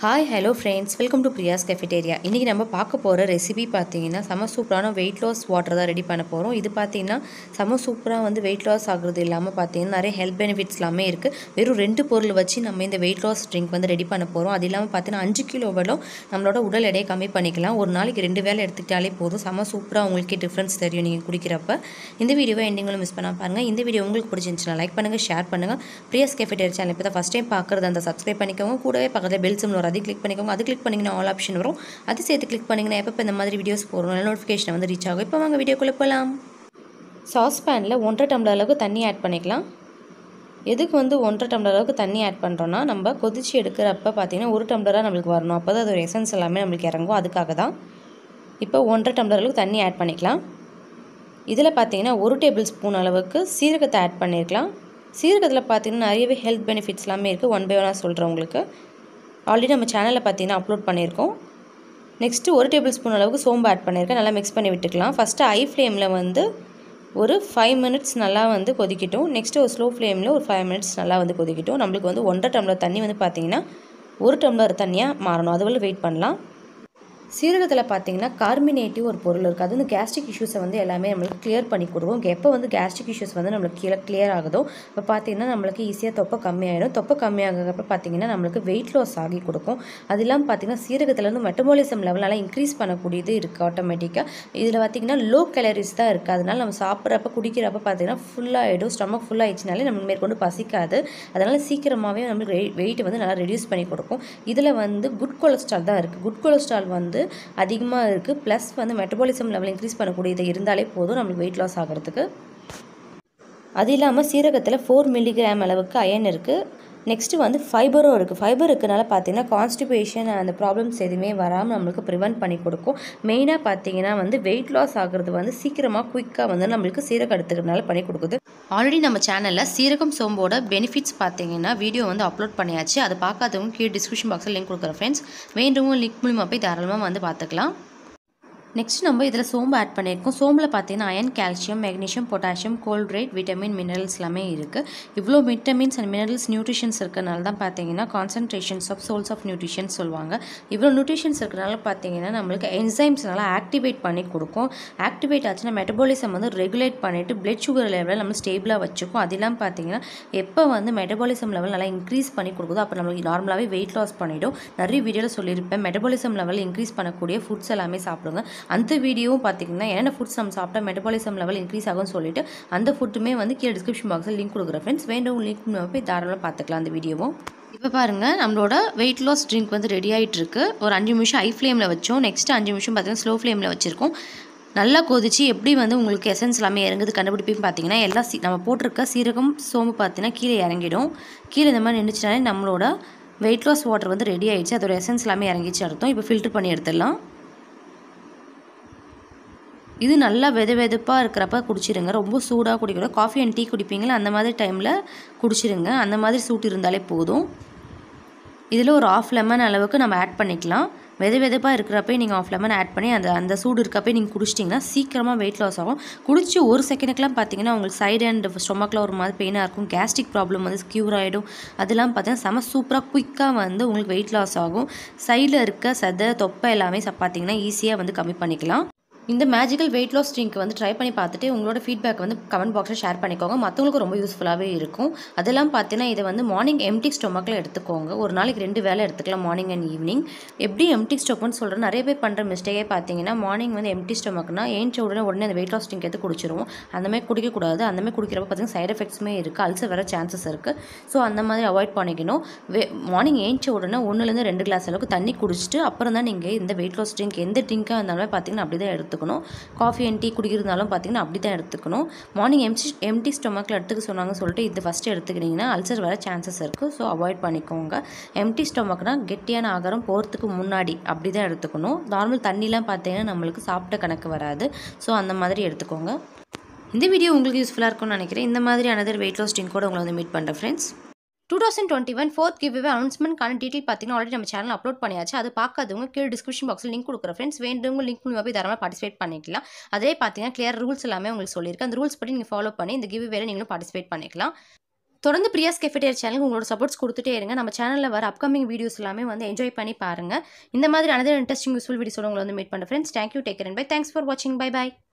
hi hello friends welcome to Priya's cafeteria இன்றைக்கி நம்ம பார்க்க போகிற ரெசிபி பார்த்தீங்கன்னா செம சூப்பரான வெயிட் லாஸ் வாட்டர் தான் ரெடி பண்ண போகிறோம் இது பார்த்தீங்கன்னா செம சூப்பராக வந்து வெயிட் லாஸ் ஆகுறது இல்லாமல் பார்த்தீங்கன்னா நிறைய ஹெல்த் பெனிஃபிட்ஸ் எல்லாமே இருக்குது வெறும் ரெண்டு பொருள் வச்சு நம்ம இந்த வெயிட் லாஸ் ட்ரிங்க் வந்து ரெடி பண்ண போகிறோம் அது இல்லாமல் பார்த்தீங்கன்னா அஞ்சு கிலோ வரலும் நம்மளோட உடல் எடையை கம்மி பண்ணிக்கலாம் ஒரு நாளைக்கு ரெண்டு வேளை எடுத்துக்கிட்டாலே போதும் செம சூப்பராக உங்களுக்கே டிஃப்ரென்ஸ் தெரியும் நீங்கள் குடிக்கிறப்ப இந்த வீடியோவை எண்டிங்களும் மிஸ் பண்ணால் பாருங்கள் இந்த வீடியோ உங்களுக்கு பிடிச்சிருந்துச்சுன்னா லைக் பண்ணுங்கள் ஷேர் பண்ணுங்கள் பிரியாஸ் கெஃபிடேரியா சேனல் இப்போ தான் ஃபஸ்ட் டைம் பார்க்குறது அந்த சப்ஸ்கிரைப் பண்ணிக்கோங்க கூடவே பக்கத்தில் பெல் சிம்ல வரும் அதை கிளிக் பண்ணிக்கோங்க அது கிளிக் பண்ணிங்கன்னா ஆல் ஆப்ஷன் வரும் அது சேர்த்து கிளிக் பண்ணிங்கன்னா எப்போ இந்த மாதிரி வீடியோஸ் போகிறோம் நோட்டிஃபிகேஷன் வந்து ரீச் ஆகும் இப்போ வாங்க வீடியோக்குள்ளே போகலாம் சாஸ் பேனில் ஒன்றரை டம்ளர் அளவுக்கு தண்ணி ஆட் பண்ணிக்கலாம் எதுக்கு வந்து ஒன்றரை டம்ளர் அளவுக்கு தண்ணி ஆட் பண்ணுறோன்னா நம்ம கொதிச்சு எடுக்கிறப்ப பார்த்தீங்கன்னா ஒரு டம்ளராக நம்மளுக்கு வரணும் அப்போ தான் அதோட எசன்ஸ் எல்லாமே நம்மளுக்கு இறங்கும் அதுக்காக தான் இப்போ ஒன்றரை டம்ளர் அளவுக்கு தண்ணி ஆட் பண்ணிக்கலாம் இதில் பார்த்தீங்கன்னா ஒரு டேபிள் ஸ்பூன் அளவுக்கு சீரகத்தை ஆட் பண்ணியிருக்கலாம் சீரகத்தில் பார்த்தீங்கன்னா நிறையவே ஹெல்த் பெனிஃபிட்ஸ் எல்லாமே இருக்குது ஒன் பை ஒன்னாக சொல்கிறேன் உங்களுக்கு ஆல்ரெடி நம்ம சேனலில் பார்த்தீங்கன்னா அப்லோட் பண்ணியிருக்கோம் நெக்ஸ்ட்டு ஒரு டேபிள் ஸ்பூன் அளவுக்கு சோம்பு ஆட் பண்ணியிருக்கேன் நல்லா மிக்ஸ் பண்ணி விட்டுக்கலாம் ஃபஸ்ட்டு ஐ ஃப்ளேமில் வந்து ஒரு ஃபைவ் மினிட்ஸ் நல்லா வந்து கொதிக்கட்டும் நெக்ஸ்ட்டு ஒரு ஸ்லோ ஃப்ளேமில் ஒரு ஃபைவ் மினிட்ஸ் நல்லா வந்து கொதிக்கட்டும் நம்மளுக்கு வந்து ஒன்றரை டம்ளர் தண்ணி வந்து பார்த்திங்கன்னா ஒரு டம்ளர் தண்ணியாக மாறணும் அதுவரை வெயிட் பண்ணலாம் சீரகத்தில் பார்த்தீங்கன்னா கார்மினேட்டிவ் ஒரு பொருள் இருக்குது அது வந்து கேஸ்ட்ரிக் இஷ்யூஸை வந்து எல்லாமே நம்மளுக்கு கிளியர் பண்ணி கொடுக்கும் எப்போ வந்து கேஸ்ட்ரிக் இஷ்யூஸ் வந்து நம்மளுக்கு கீழே கிளியர் ஆகுதோ இப்போ பார்த்தீங்கன்னா நம்மளுக்கு ஈஸியாக தொப்பை கம்மியாயிடும் தொப்பை கம்மியாகிறப்ப பார்த்தீங்கன்னா நம்மளுக்கு வெயிட் லாஸ் ஆகி கொடுக்கும் அது இல்லாமல் பார்த்தீங்கன்னா சீரகத்துலேருந்து மெட்டபாலிசம் லெவல் நல்லா இன்க்ரீஸ் பண்ணக்கூடியது இருக்குது ஆட்டோமேட்டிக்காக இதில் பார்த்தீங்கன்னா லோ கேலரிஸ் தான் இருக்குது அதனால் நம்ம சாப்பிட்றப்ப குடிக்கிறப்ப பார்த்தீங்கன்னா ஃபுல்லாகிடும் ஸ்டமக் ஃபுல் ஆயிடுச்சுனாலே நம்ம மேற்கொண்டு பசிக்காது அதனால் சீக்கிரமாகவே நம்மளுக்கு வெயிட் வந்து நல்லா ரெடியூஸ் பண்ணி கொடுக்கும் இதில் வந்து குட் கொலஸ்ட்ரால் தான் இருக்குது குட் கொலஸ்ட்ரால் வந்து அதிகமாக இருக்குது ப்ளஸ் வந்து மெட்டபாலிசம் லெவல் இன்க்ரீஸ் பண்ணக்கூடியது இருந்தாலே போதும் நம்மளுக்கு வெயிட் லாஸ் ஆகிறதுக்கு அது இல்லாமல் சீரகத்தில் ஃபோர் மில்லிகிராம் அளவுக்கு அயன் இருக்குது நெக்ஸ்ட்டு வந்து ஃபைபரும் இருக்குது ஃபைபர் இருக்கனால பார்த்தீங்கன்னா கான்ஸ்டிபேஷன் அந்த ப்ராப்ளம்ஸ் எதுவுமே வராமல் நம்மளுக்கு ப்ரிவெண்ட் பண்ணி கொடுக்கும் மெயினாக பார்த்தீங்கன்னா வந்து வெயிட் லாஸ் ஆகிறது வந்து சீக்கிரமாக குயிக்காக வந்து நம்மளுக்கு சீரகம் எடுத்துக்கிறதுனால பண்ணி கொடுக்குது ஆல்ரெடி நம்ம சேனலில் சீரகம் சோம்போட பெனிஃபிட்ஸ் பார்த்தீங்கன்னா வீடியோ வந்து அப்லோட் பண்ணியாச்சு அதை பார்க்காதவங்க கீழே டிஸ்கிரிப்ஷன் பாக்ஸில் லிங்க் கொடுக்குறேன் ஃப்ரெண்ட்ஸ் வேண்டவங்க லிங்க் மூலிமா போய் தாராளமாக வந்து பார்த்துக்கலாம் நெக்ஸ்ட் நம்ம இதில் சோம்பு ஆட் பண்ணியிருக்கோம் சோம்பில் பார்த்தீங்கன்னா அயன் கால்சியம் மெக்னீஷியம் பொட்டாசியம் கோல்ட்ரேட் விட்டமின் மினரல்ஸ் எல்லாமே இருக்குது இவ்வளோ விட்டமின்ஸ் அண்ட் மினரல்ஸ் நியூட்ரிஷன்ஸ் இருக்கிறனால தான் பார்த்தீங்கன்னா concentrations of souls of nutrition சொல்லுவாங்க இவ்வளோ நியூட்ரிஷன்ஸ் இருக்கிறனால பார்த்தீங்கன்னா நம்மளுக்கு என்சைம்ஸ் நல்லா ஆக்டிவேட் பண்ணி கொடுக்கும் ஆக்டிவேட் ஆச்சுன்னா மெட்டபாலிசம் வந்து ரெகுலேட் பண்ணிவிட்டு பிளட் சுகர் லெவலில் நம்ம ஸ்டேபிளாக வச்சுக்கும் அது இல்லாமல் பார்த்தீங்கன்னா எப்போ வந்து மெட்டபாலிசம் லெவல் நல்லா இன்க்ரீஸ் பண்ணி கொடுக்குதோ அப்போ நம்மளுக்கு நார்மலாகவே வெயிட் லாஸ் பண்ணிவிடும் நிறைய வீடியோவில் சொல்லியிருப்பேன் மெட்டபாலிசம் லெவல் இன்க்ரீஸ் பண்ணக்கூடிய ஃபுட்ஸ் எல்லாமே சாப்பிடுங்க அந்த வீடியோவும் பார்த்தீங்கன்னா என்னென்ன ஃபுட்ஸ் நம்ம சாப்பிட்டா மெட்டபாலிசம் லெவல் இன்க்ரீஸ் ஆகும்னு சொல்லிட்டு அந்த ஃபுட்டுமே வந்து கீழே டிஸ்கிரிப்ஷன் பாக்ஸில் லிங்க் கொடுக்குறேன் ஃப்ரெண்ட்ஸ் வேண்டும் லிங்க் போய் தாராளமாக பார்த்துக்கலாம் அந்த வீடியோவும் இப்போ பாருங்கள் நம்மளோட வெயிட் லாஸ் ட்ரிங்க் வந்து ரெடி ஆகிட்டு இருக்கு ஒரு அஞ்சு நிமிஷம் ஹை ஃப்ளேமில் வச்சோம் நெக்ஸ்ட் அஞ்சு நிமிஷம் பார்த்தீங்கன்னா ஸ்லோ ஃப்ளேமில் வச்சுருக்கோம் நல்லா கொதிச்சு எப்படி வந்து உங்களுக்கு எசன்ஸ் எல்லாமே இறங்குது கண்டுபிடிப்பேன்னு பார்த்தீங்கன்னா எல்லாம் சீ நம்ம போட்டிருக்க சீரகம் சோம்பு பார்த்தீங்கன்னா கீழே இறங்கிடும் கீழே இந்த மாதிரி நின்றுச்சுனாலே நம்மளோட வெயிட் லாஸ் வாட்டர் வந்து ரெடி ஆகிடுச்சு அதோட எசன்ஸ் எல்லாமே இறங்கிச்சு அர்த்தம் இப்போ ஃபில்டர் பண்ணி எடுத்துடலாம் இது நல்லா வெது வெதுப்பாக இருக்கிறப்ப குடிச்சிருங்க ரொம்ப சூடாக குடிக்கணும் காஃபி அண்ட் டீ குடிப்பீங்களா அந்த மாதிரி டைமில் குடிச்சிருங்க அந்த மாதிரி சூட் இருந்தாலே போதும் இதில் ஒரு ஆஃப் லெமன் அளவுக்கு நம்ம ஆட் பண்ணிக்கலாம் வெது வெதுப்பாக இருக்கிறப்ப நீங்கள் ஆஃப் லெமன் ஆட் பண்ணி அந்த அந்த சூடு இருக்கப்போ நீங்கள் குடிச்சிட்டிங்கன்னா சீக்கிரமாக வெயிட் லாஸ் ஆகும் குடிச்சு ஒரு செகண்டுக்கெலாம் பார்த்தீங்கன்னா உங்களுக்கு சைடு அண்ட் ஸ்டொமக்கில் ஒரு மாதிரி பெயினாக இருக்கும் கேஸ்ட்ரிக் ப்ராப்ளம் வந்து க்யூர் ஆகிடும் அதெல்லாம் பார்த்தீங்கன்னா செம சூப்பராக குயிக்காக வந்து உங்களுக்கு வெயிட் லாஸ் ஆகும் சைடில் இருக்க சதை தொப்பை எல்லாமே பார்த்தீங்கன்னா ஈஸியாக வந்து கம்மி பண்ணிக்கலாம் இந்த மேஜிக்கல் வெயிட் லாஸ் ட்ரிங்க் வந்து ட்ரை பண்ணி பார்த்துட்டு உங்களோட ஃபீட்பேக் வந்து கமெண்ட் பாக்ஸில் ஷேர் பண்ணிக்கோங்க மற்றவங்களுக்கு ரொம்ப யூஸ்ஃபுல்லாகவே இருக்கும் அதெல்லாம் பார்த்தீங்கன்னா இதை வந்து மார்னிங் எம்டி ஸ்டொமக்கில் எடுத்துக்கோங்க ஒரு நாளைக்கு ரெண்டு வேலை எடுத்துக்கலாம் மார்னிங் அண்ட் ஈவினிங் எப்படி எம்டி ஸ்டொமக்னு சொல்கிறேன் நிறைய பேர் பண்ணுற மிஸ்டேக்கே பார்த்தீங்கன்னா மார்னிங் வந்து எம்டி ஸ்டொமக்னா ஏன்ச்ச உடனே உடனே அந்த வெயிட் லாஸ் ட்ரிங்க் எடுத்து குடிச்சிருவோம் அந்த மாதிரி குடிக்கக்கூடாது அந்த மாதிரி குடிக்கிறப்ப பார்த்தீங்கன்னா சைட் எஃபெக்ட்ஸுமே இருக்குது அல்சர் வர சான்சஸ் இருக்குது ஸோ அந்த மாதிரி அவாய்ட் பண்ணிக்கணும் வே மார்னிங் ஏன்ச்ச உடனே ஒன்றுலேருந்து ரெண்டு கிளாஸ் அளவுக்கு தண்ணி குடிச்சிட்டு அப்புறம் தான் நீங்கள் இந்த வெயிட் லாஸ் ட்ரிங்க் எந்த ட்ரிங்காக இருந்தாலும் பார்த்தீங்கன்னா அப்படி தான் எடுத்து எடுத்துக்கணும் காஃபி அண்ட் டீ குடிக்கிறதுனாலும் பார்த்தீங்கன்னா அப்படி தான் எடுத்துக்கணும் மார்னிங் எம்டி எம்டி ஸ்டொமக்கில் எடுத்துக்க சொன்னாங்க சொல்லிட்டு இது ஃபஸ்ட்டு எடுத்துக்கிட்டிங்கன்னா அல்சர் வர சான்சஸ் இருக்குது ஸோ அவாய்ட் பண்ணிக்கோங்க எம்டி ஸ்டொமக்னா கெட்டியான ஆகாரம் போகிறதுக்கு முன்னாடி அப்படி தான் எடுத்துக்கணும் நார்மல் தண்ணிலாம் பார்த்தீங்கன்னா நம்மளுக்கு சாப்பிட்ட கணக்கு வராது ஸோ அந்த மாதிரி எடுத்துக்கோங்க இந்த வீடியோ உங்களுக்கு யூஸ்ஃபுல்லாக இருக்கும்னு நினைக்கிறேன் இந்த மாதிரி அனதர் வெயிட் லாஸ் ட்ரிங்க் கூட உங்களை வந்து மீட் பண்ணுறேன் friends two thousand twenty one fourth giveaway அனௌன்ஸ்மெண்ட்கான டீட்டெயில் பார்த்தீங்கன்னா ஆல்ரெடி நம்ம சேனல் அப்லோட் பண்ணியாச்சு அது பார்க்காதவங்க கீழே டிஸ்கிரிப்ஷன் பாக்ஸில் லிங்க் கொடுக்குற ஃப்ரெண்ட்ஸ் வேண்டவங்க லிங்க் மூலியமாக போய் தாராளமாக பார்ட்டிசிபேட் பண்ணிக்கலாம் அதே பார்த்தீங்கன்னா கிளியர் ரூல்ஸ் எல்லாமே உங்களுக்கு சொல்லியிருக்கேன் அந்த ரூல்ஸ் படி நீங்கள் ஃபாலோ பண்ணி இந்த கிவ் வேலை நீங்களும் பார்ட்டிசிபேட் பண்ணிக்கலாம் தொடர்ந்து பிரியாஸ் கெஃபேட்டேர் சேனலுக்கு உங்களோட சப்போர்ட்ஸ் கொடுத்துட்டே இருங்க நம்ம சேனலில் வர அப்கமிங் வீடியோஸ் எல்லாமே வந்து என்ஜாய் பண்ணி பாருங்கள் இந்த மாதிரி அனதர் இன்ட்ரெஸ்டிங் யூஸ்ஃபுல் வீடியோஸோட உங்களை வந்து மீட் பண்ணுறேன் friends thank you take care bye thanks for வாட்சிங் பை பை